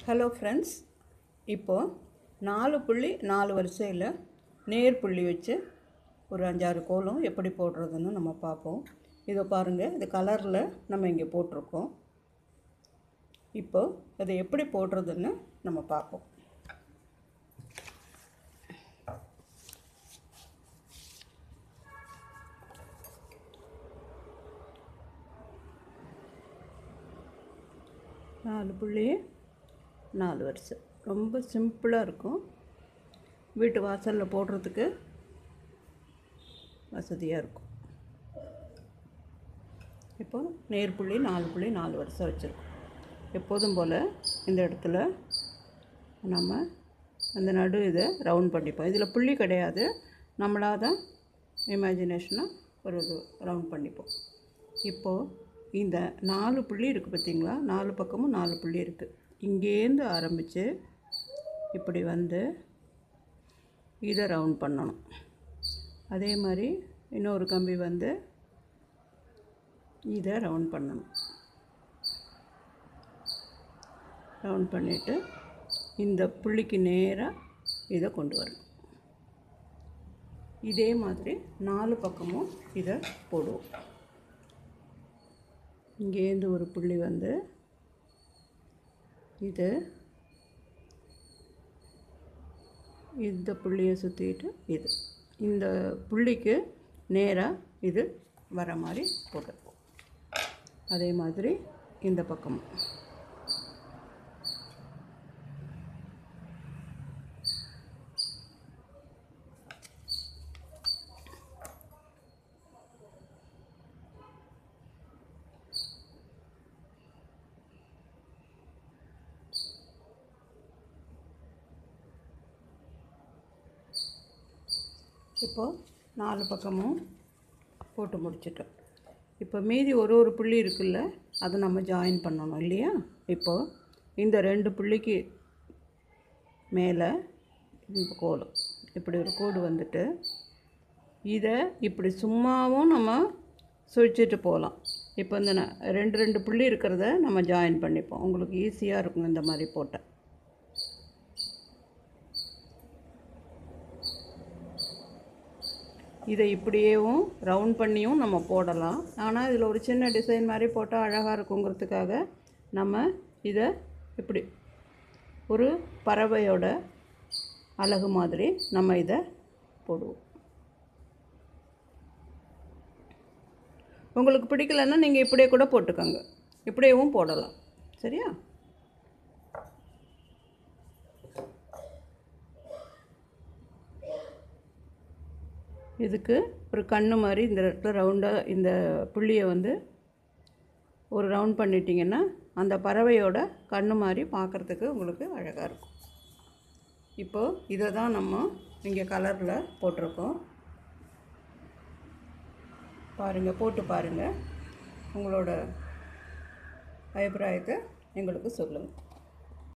hello friends இப்போது நாலு புள்ளி நாலு வரிசையில் நேர் புள்ளி வச்சு ஒரு அஞ்சாறு கோலம் எப்படி போடுறதுன்னு நம்ம பார்ப்போம் இதை பாருங்கள் இது கலரில் நம்ம இங்கே போட்டிருக்கோம் இப்போ அதை எப்படி போடுறதுன்னு நம்ம பார்ப்போம் நாலு புள்ளி நாலு வரிசை ரொம்ப சிம்பிளாக இருக்கும் வீட்டு வாசலில் போடுறதுக்கு வசதியாக இருக்கும் இப்போ நேர் புள்ளி நாலு புள்ளி நாலு வருஷம் வச்சுருக்கோம் எப்போதும் போல் இந்த இடத்துல நம்ம அந்த நடு இதை ரவுண்ட் பண்ணிப்போம் இதில் புள்ளி கிடையாது நம்மளாக தான் இமேஜினேஷனாக ஒரு இது ரவுண்ட் பண்ணிப்போம் இப்போது இந்த நாலு புள்ளி இருக்குது பார்த்தீங்களா நாலு பக்கமும் நாலு புள்ளி இருக்குது இங்கேருந்து ஆரம்பித்து இப்படி வந்து இதை ரவுண்ட் பண்ணணும் அதே மாதிரி இன்னொரு கம்பி வந்து இதை ரவுண்ட் பண்ணணும் ரவுண்ட் பண்ணிவிட்டு இந்த புள்ளிக்கு நேராக இதை கொண்டு வரணும் இதே மாதிரி நாலு பக்கமும் இதை போடுவோம் இங்கேருந்து ஒரு புள்ளி வந்து இது இந்த புள்ளியை சுற்றிட்டு இது இந்த புள்ளிக்கு நேராக இது வர மாதிரி போட்டுப்போம் அதே மாதிரி இந்த பக்கமும் இப்போது நாலு பக்கமும் போட்டு முடிச்சிட்டோம் இப்போ மீதி ஒரு ஒரு புள்ளி இருக்குல்ல அதை நம்ம ஜாயின் பண்ணணும் இல்லையா இப்போது இந்த ரெண்டு புள்ளிக்கு மேலே இந்த கோடு இப்படி ஒரு கோடு வந்துட்டு இதை இப்படி சும்மாவும் நம்ம சுழிச்சிட்டு போகலாம் இப்போ இந்த ந- ரெண்டு ரெண்டு புள்ளி இருக்கிறத நம்ம ஜாயின் பண்ணிப்போம் உங்களுக்கு ஈஸியாக இருக்கும் இந்த மாதிரி போட்டால் இதை இப்படியேவும் ரவுண்ட் பண்ணியும் நம்ம போடலாம் ஆனால் இதில் ஒரு சின்ன டிசைன் மாதிரி போட்டால் அழகாக இருக்குங்கிறதுக்காக நம்ம இதை இப்படி ஒரு பறவையோட அழகு மாதிரி நம்ம இதை போடுவோம் உங்களுக்கு பிடிக்கலன்னா நீங்கள் இப்படியே கூட போட்டுக்கோங்க இப்படியேவும் போடலாம் சரியா இதுக்கு ஒரு கண்ணு மாதிரி இந்த இடத்துல ரவுண்டாக இந்த புள்ளியை வந்து ஒரு ரவுண்ட் பண்ணிட்டீங்கன்னா அந்த பறவையோட கண்ணு மாதிரி பார்க்குறதுக்கு உங்களுக்கு அழகாக இருக்கும் இப்போது இதை தான் நம்ம இங்கே கலரில் போட்டிருக்கோம் பாருங்கள் போட்டு பாருங்கள் உங்களோட அபிப்பிராயத்தை எங்களுக்கு சொல்லுங்கள்